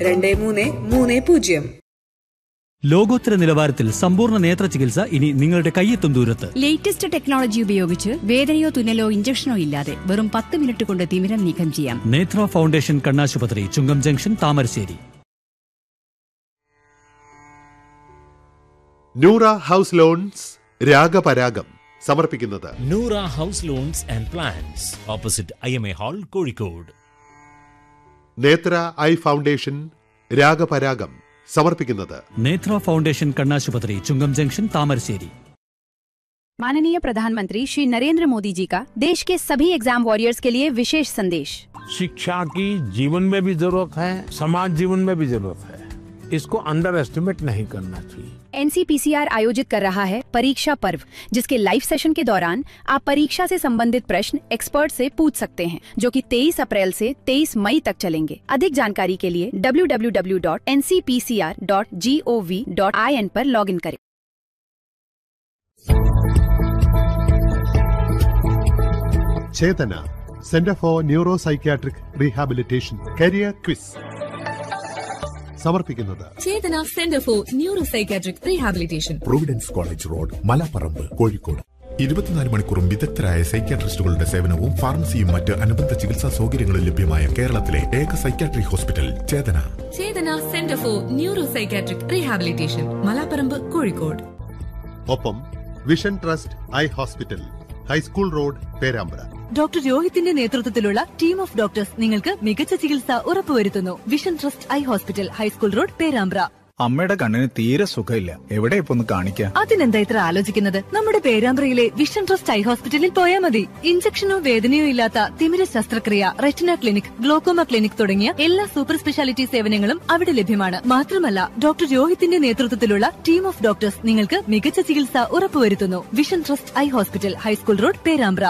രണ്ട് മൂന്ന് മൂന്ന് പൂജ്യം ലോകോത്തര നിലവാരത്തിൽ സമ്പൂർണ്ണ നേത്ര ചികിത്സ ഇനി നിങ്ങളുടെ കയ്യെത്തും ദൂരത്ത് ലേറ്റസ്റ്റ് ടെക്നോളജി ഉപയോഗിച്ച് വേദനയോ തുന്നലോ ഇഞ്ചക്ഷനോ ഇല്ലാതെ വെറും പത്ത് മിനിറ്റ് കൊണ്ട് തിമിരം നീക്കം ചെയ്യാം നേത്ര ഫൗണ്ടേഷൻ കണ്ണാശുപത്രി Chungam junction Thamarassery Noora house loans Ragaparagam സമർപ്പിക്കുന്നത് Noora house loans and plans opposite I M A hall Kozhikode Nethra eye foundation രാഗപരാഗം സമർപ്പിക്കുന്നത് നേത്ര ഫൗണ്ടേഷൻ കണ്ണാശുപത്രി ചുങ്കം ജംഗ്ഷൻ താമരശ്ശേരി माननीय प्रधानमंत्री श्री नरेंद्र मोदी जी का देश के सभी एग्जाम वॉरियर्स के लिए विशेष संदेश शिक्षा की जीवन में भी जरूरत है समाज जीवन में भी जरूरत है इसको अंडर एस्टिमेट नहीं करना चाहिए एनसीपीसीआर आयोजित कर रहा है परीक्षा पर्व जिसके लाइव सेशन के दौरान आप परीक्षा से संबंधित प्रश्न एक्सपर्ट से पूछ सकते हैं जो कि 23 अप्रैल से 23 मई तक चलेंगे अधिक जानकारी के लिए www.ncpcr.gov.in पर लॉगिन करें Chethana centre for neuro psychiatric rehabilitation career quiz സമർപ്പിക്കുന്നത് Chethana centre for neuro psychiatric rehabilitation providence college road Malaparamba Kozhikode ഇരുപത്തിനാല് മണിക്കൂറും വിദഗ്ധരായ സൈക്യാട്രിസ്റ്റുകളുടെ സേവനവും ഫാർമസിയും മറ്റ് അനുബന്ധ ചികിത്സാ സൗകര്യങ്ങളും ലഭ്യമായ കേരളത്തിലെ ഏക psychiatric hospital Chethana Chethana centre for neuro psychiatric rehabilitation Malaparamba Kozhikode ഒപ്പം vision trust eye hospital high school road Perambra doctor രോഹിത്തിന്റെ നേതൃത്വത്തിലുള്ള ടീം ഓഫ് ഡോക്ടേഴ്സ് നിങ്ങൾക്ക് മികച്ച ചികിത്സ ഉറപ്പുവരുത്തുന്നു vision trust eye hospital high school road Perambra അമ്മയുടെ കണ്ണിന് തീരെ സുഖമില്ല എവിടെ ഇപ്പൊ ഒന്ന് കാണിക്കാം അതിനെന്താ ഇത്ര ആലോചിക്കുന്നത് നമ്മുടെ പേരാമ്പ്രയിലെ വിഷൻ ട്രസ്റ്റ് ഐ ഹോസ്പിറ്റലിൽ പോയാൽ മതി ഇഞ്ചക്ഷനോ വേദനയോ ഇല്ലാത്ത തിമിര ശസ്ത്രക്രിയ റെറ്റിന ക്ലിനിക് ഗ്ലോക്കോമ ക്ലിനിക് തുടങ്ങിയ എല്ലാ സൂപ്പർ സ്പെഷ്യാലിറ്റി സേവനങ്ങളും അവിടെ ലഭ്യമാണ് മാത്രമല്ല ഡോക്ടർ രോഹിത്തിന്റെ നേതൃത്വത്തിലുള്ള ടീം ഓഫ് ഡോക്ടേഴ്സ് നിങ്ങൾക്ക് മികച്ച ചികിത്സ ഉറപ്പുവരുത്തുന്നു vision trust eye hospital high school road Perambra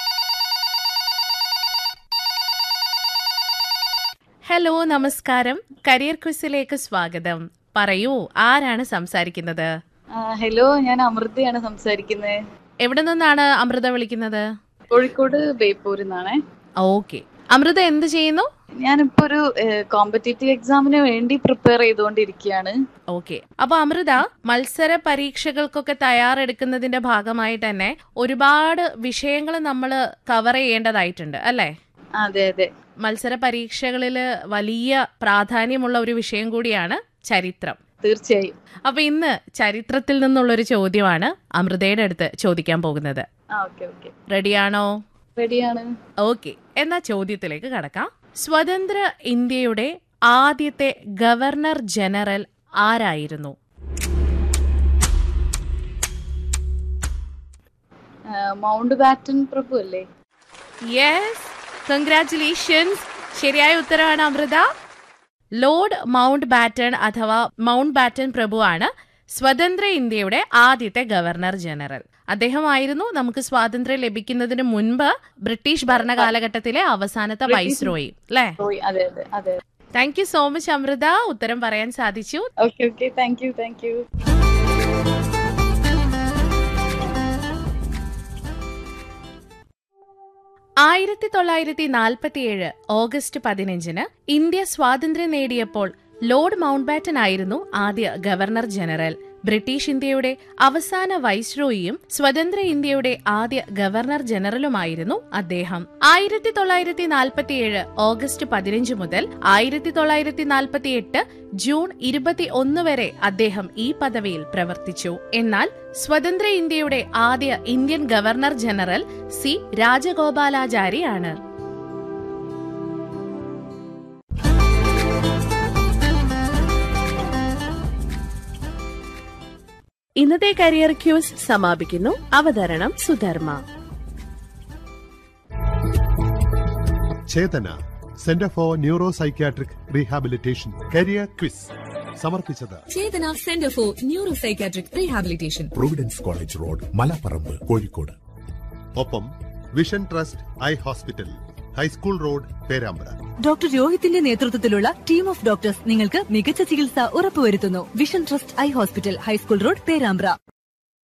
hello നമസ്കാരം കരിയർ ക്വിസിലേക്ക് സ്വാഗതം പറയൂ ആരാണ് സംസാരിക്കുന്നത് ഹലോ ഞാൻ അമൃതയാണ് സംസാരിക്കുന്നത് എവിടെ നിന്നാണ് അമൃത വിളിക്കുന്നത് കോഴിക്കോട് ബേപ്പൂരിൽ നിന്നാണേ ഓക്കെ അമൃത എന്ത് ചെയ്യുന്നു ഞാനിപ്പോ ഒരു കോമ്പറ്റേറ്റീവ് എക്സാമിന് വേണ്ടി പ്രിപ്പയർ ചെയ്തുകൊണ്ടിരിക്കുകയാണ് ഓക്കെ അപ്പൊ അമൃത മത്സര പരീക്ഷകൾക്കൊക്കെ തയ്യാറെടുക്കുന്നതിന്റെ ഭാഗമായിട്ട് തന്നെ ഒരുപാട് വിഷയങ്ങൾ നമ്മൾ കവർ ചെയ്യേണ്ടതായിട്ടുണ്ട് അല്ലേ അതെ അതെ മത്സര പരീക്ഷകളിൽ വലിയ പ്രാധാന്യമുള്ള ഒരു വിഷയം കൂടിയാണ് ചരിത്രം തീർച്ചയായും അപ്പൊ ഇന്ന് ചരിത്രത്തിൽ നിന്നുള്ളൊരു ചോദ്യമാണ് അമൃതയുടെ അടുത്ത് ചോദിക്കാൻ പോകുന്നത് ഓക്കെ ഓക്കെ റെഡിയാണോ റെഡിയാണ് ഓക്കെ എന്നാ ചോദ്യത്തിലേക്ക് കടക്കാം സ്വതന്ത്ര ഇന്ത്യയുടെ ആദ്യത്തെ ഗവർണർ ജനറൽ ആരായിരുന്നു മൗണ്ട് ബാറ്റൻ പ്രഭു അല്ലേ യെസ് കൺഗ്രാറ്റുലേഷൻസ് ശരിയായ ഉത്തരവാണ് അമൃത ലോർഡ് മൗണ്ട് ബാറ്റൺ അഥവാ മൗണ്ട് ബാറ്റൺ പ്രഭുവാണ് സ്വതന്ത്ര ഇന്ത്യയുടെ ആദ്യത്തെ ഗവർണർ ജനറൽ അദ്ദേഹമായിരുന്നു നമുക്ക് സ്വാതന്ത്ര്യം ലഭിക്കുന്നതിന് മുൻപ് ബ്രിട്ടീഷ് ഭരണകാലഘട്ടത്തിലെ അവസാനത്തെ വൈസ്രോയി അല്ലേ അതെ അതെ അതെ thank you so much Amritha ഉത്തരം പറയാൻ സാധിച്ചു okay okay thank you thank you ആയിരത്തി തൊള്ളായിരത്തി നാൽപ്പത്തിയേഴ് ഓഗസ്റ്റ് പതിനഞ്ചിന് ഇന്ത്യ സ്വാതന്ത്ര്യം നേടിയപ്പോൾ ലോർഡ് മൗണ്ട് ബാറ്റൻ ആയിരുന്നു ആദ്യ ഗവർണർ ജനറൽ ബ്രിട്ടീഷ് ഇന്ത്യയുടെ അവസാന വൈസ്രോയിയും സ്വതന്ത്ര ഇന്ത്യയുടെ ആദ്യ ഗവർണർ ജനറലുമായിരുന്നു അദ്ദേഹം ആയിരത്തി തൊള്ളായിരത്തി നാൽപ്പത്തിയേഴ് ഓഗസ്റ്റ് പതിനഞ്ച് മുതൽ ആയിരത്തി തൊള്ളായിരത്തി നാൽപ്പത്തിയെട്ട് ജൂൺ ഇരുപത്തി ഒന്ന് വരെ അദ്ദേഹം ഈ പദവിയിൽ പ്രവർത്തിച്ചു എന്നാൽ സ്വതന്ത്ര ഇന്ത്യയുടെ ആദ്യ Indian governor general C Rajagopalachari ആണ് ഇന്നത്തെ കരിയർ ക്യൂസ് സമാപിക്കുന്നു അവതരണം Sudharma Chethana centre for neuro psychiatric rehabilitation career quiz സമർപ്പിച്ചത് Chethana centre for neuro psychiatric rehabilitation providence college road Malaparamba Kozhikode ഒപ്പം vision trust eye hospital high school road Perambra doctor രോഹിത്തിന്റെ നേതൃത്വത്തിലുള്ള ടീം ഓഫ് ഡോക്ടേഴ്സ് നിങ്ങൾക്ക് മികച്ച ചികിത്സ ഉറപ്പുവരുത്തുന്നു vision trust eye hospital high school road Perambra